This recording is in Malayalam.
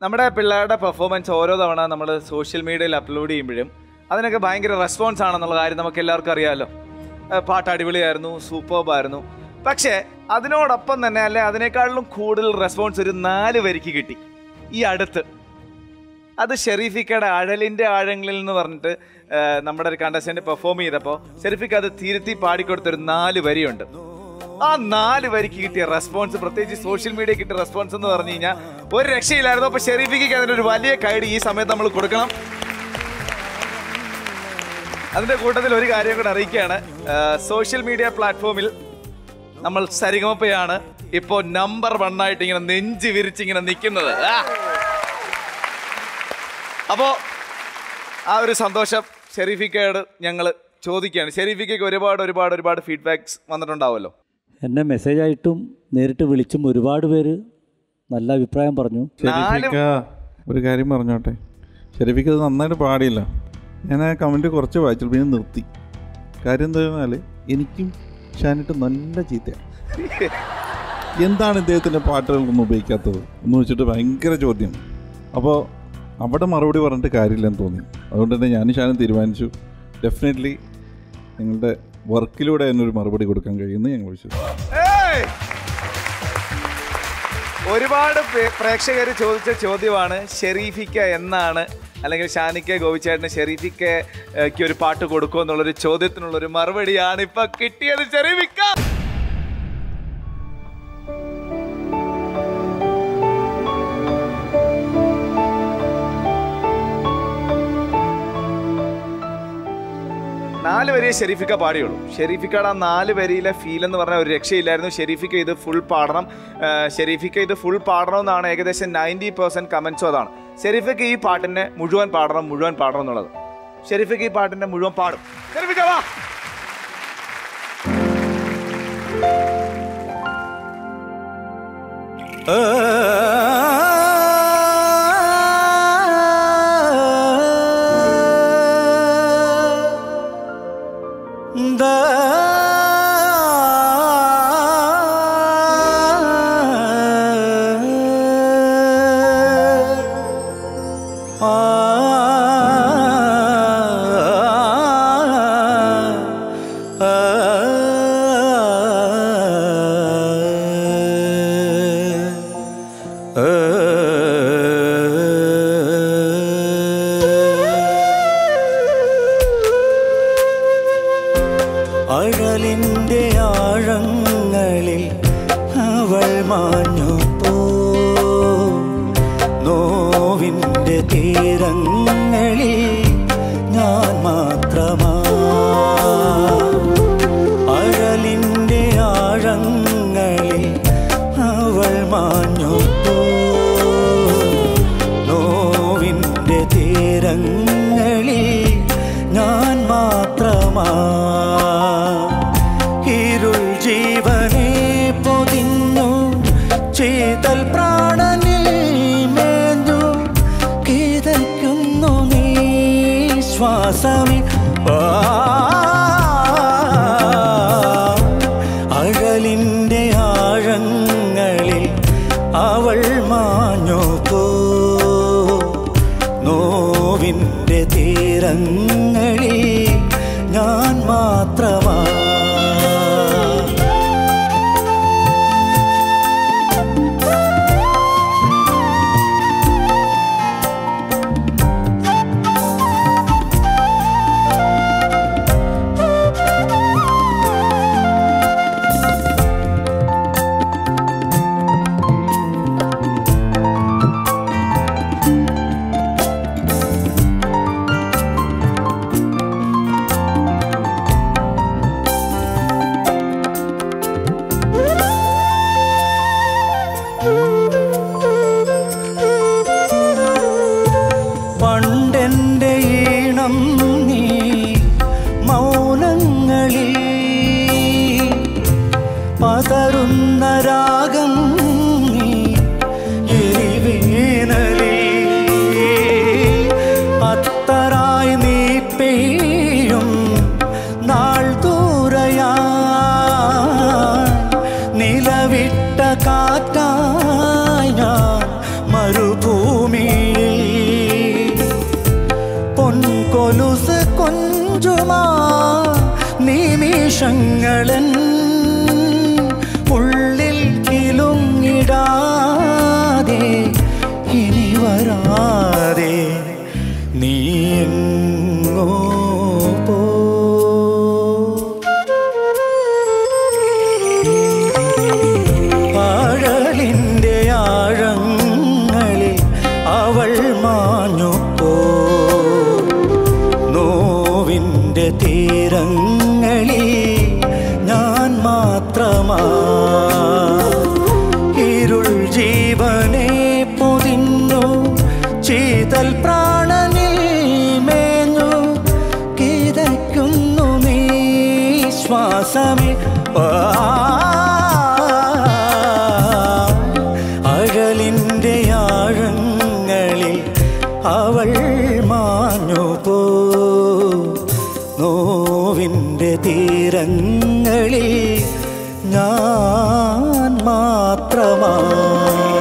നമ്മുടെ പിള്ളേരുടെ പെർഫോമൻസ് ഓരോ തവണ നമ്മൾ സോഷ്യൽ മീഡിയയിൽ അപ്ലോഡ് ചെയ്യുമ്പോഴും അതിനൊക്കെ ഭയങ്കര റെസ്പോൺസ് ആണെന്നുള്ള കാര്യം നമുക്ക് എല്ലാവർക്കും അറിയാമല്ലോ ഏഹ് പാട്ട് അടിപൊളിയായിരുന്നു സൂപ്പർബായിരുന്നു പക്ഷേ അതിനോടൊപ്പം തന്നെ അല്ലെ അതിനേക്കാളിലും കൂടുതൽ റെസ്പോൺസ് ഒരു നാല് വരിക്ക് കിട്ടി ഈ അടുത്ത് അത് ഷെരീഫിക്കയുടെ അഴലിന്റെ ആഴങ്ങളിൽ എന്ന് പറഞ്ഞിട്ട് ഏഹ്, നമ്മുടെ ഒരു കണ്ടസ്റ്റന്റ് പെർഫോം ചെയ്തപ്പോൾ ഷെരീഫിക്ക് അത് തിരുത്തി പാടിക്കൊടുത്തൊരു നാല് വരിയുണ്ട് ആ നാല് വരിക്ക് കിട്ടിയ റെസ്പോൺസ് പ്രത്യേകിച്ച് സോഷ്യൽ മീഡിയ കിട്ടിയ റെസ്പോൺസ് എന്ന് പറഞ്ഞു കഴിഞ്ഞാൽ ഒരു രക്ഷയില്ലായിരുന്നു അപ്പൊ ഷെരീഫിക്ക് അതിനൊരു വലിയ കൈഡ് ഈ സമയത്ത് നമ്മൾ കൊടുക്കണം അതിന്റെ കൂട്ടത്തിൽ ഒരു കാര്യം കൂടെ അറിയിക്കുകയാണ് സോഷ്യൽ മീഡിയ പ്ലാറ്റ്ഫോമിൽ നമ്മൾ സരിഗമപ്പയാണ് ഇപ്പോ നമ്പർ വൺ ആയിട്ട് ഇങ്ങനെ നെഞ്ച് വിരിച്ചിങ്ങനെ നിൽക്കുന്നത് ആ. അപ്പോ ആ ഒരു സന്തോഷം ഷെരീഫിക്കയോട് ഞങ്ങൾ ചോദിക്കുകയാണ് ഷെരീഫിക്കയ്ക്ക് ഒരുപാട് ഒരുപാട് ഒരുപാട് ഫീഡ്ബാക്സ് വന്നിട്ടുണ്ടാവുമല്ലോ എന്നെ മെസ്സേജായിട്ടും നേരിട്ട് വിളിച്ചും ഒരുപാട് പേര് നല്ല അഭിപ്രായം പറഞ്ഞു ഷെരീഫിക്ക ഒരു കാര്യം പറഞ്ഞോട്ടെ ഷെരീഫിക്ക അത് നന്നായിട്ട് പാടിയില്ല ഞാൻ ആ കമൻറ്റ് കുറച്ച് വായിച്ചു പിന്നെ നിർത്തി കാര്യം എന്താ പറഞ്ഞാൽ എനിക്കും ഷാനിട്ട് നല്ല ചീത്തയാണ് എന്താണ് ഇദ്ദേഹത്തിൻ്റെ പാട്ടുകൾക്കൊന്നും ഉപയോഗിക്കാത്തത് എന്ന് വെച്ചിട്ട് ഭയങ്കര ചോദ്യം അപ്പോൾ അവിടെ മറുപടി പറഞ്ഞിട്ട് കാര്യമില്ലെന്ന് തോന്നി അതുകൊണ്ട് തന്നെ ഞാനും ഷാനും തീരുമാനിച്ചു ഡെഫിനറ്റ്ലി നിങ്ങളുടെ വർക്കിലൂടെ അതിനൊരു മറുപടി കൊടുക്കാൻ കഴിയുമെന്ന് ഞങ്ങൾ വിശ്വസിച്ചു ഏയ്! ഒരുപാട് പ്രേക്ഷകർ ചോദിച്ച ചോദ്യമാണ് ഷെരീഫിക്ക എന്നാണ് അല്ലെങ്കിൽ ഷാനിക്ക ഗോപിച്ചേട്ടന് ഷെരീഫിക്കയ്ക്ക് ഒരു പാട്ട് കൊടുക്കുമോ എന്നുള്ളൊരു ചോദ്യത്തിനുള്ളൊരു മറുപടിയാണ് ഇപ്പൊ കിട്ടിയത് ഷെരീഫിക്ക നാല് വരിയെ ഷെരീഫിക്ക പാടിയുള്ളൂ ഷെരീഫിക്കയുടെ ആ നാല് വരിയിലെ ഫീൽ എന്ന് പറഞ്ഞാൽ ഒരു രക്ഷയില്ലായിരുന്നു ഷെരീഫിക്ക ഇത് ഫുൾ പാടണം ആ, ഷെരീഫിക്ക ഇത് ഫുൾ പാടണം എന്നാണ് ഏകദേശം നയൻറ്റി പെർസെന്റ് കമന്റ്സും അതാണ് ഷെരീഫിക്ക ഈ പാട്ടിനെ മുഴുവൻ പാടണം മുഴുവൻ പാടണം എന്നുള്ളത് ഷെരീഫിക്ക ഈ പാട്ടിന്റെ മുഴുവൻ പാടും ഷെരീഫിക്ക വാ അഴലിൻ്റെ ആഴങ്ങളിൽ അവൾ മാഞ്ഞു പോ നോവിൻ്റെ തീരങ്ങളിൽ ഞാൻ മാത്രമാ അഴലിൻ്റെ ആഴങ്ങളിൽ അവൾ മാഞ്ഞു പോ നോവിൻ്റെ തീരങ്ങളിൽ ഞാൻ മാത്രമാ ഇരുൾ ജീവനെ പൊതിഞ്ഞു ചെയ്തൽ പ്രാണനിൽ മേഞ്ഞു കിതയ്ക്കുന്നു നീ ശ്വാസമി അഴലിൻ്റെ ആഴങ്ങളിൽ അവൾ മാഞ്ഞു പോ നോവിൻ്റെ തീരങ്ങളിൽ ഞാൻ മാത്രമാ തീരുമാ നിമിഷങ്ങളൻ ഉള്ളിൽ കിലുങ്ങിടാതെ ഇനി വരാതെ നീ എങ്ങോ പോ ആഴലിൻ്റെ ആഴങ്ങളിൽ അവൾ മാഞ്ഞു പോ നോവിൻ്റെ തീരങ്ങളിൽ ഞാൻ മാത്രമാ ഇരുൾ ജീവനെ പൊതിഞ്ഞു ചീതൽ പ്രാണനിൽ മേഞ്ഞു കിതയ്ക്കുന്നു നീ ശ്വാസമേ ആ, അഴലിൻ്റെ ആഴങ്ങളിൽ അവൾ മാഞ്ഞു പോ നോവിൻ്റെ തീരങ്ങളിൽ ഞാൻ മാത്രമാ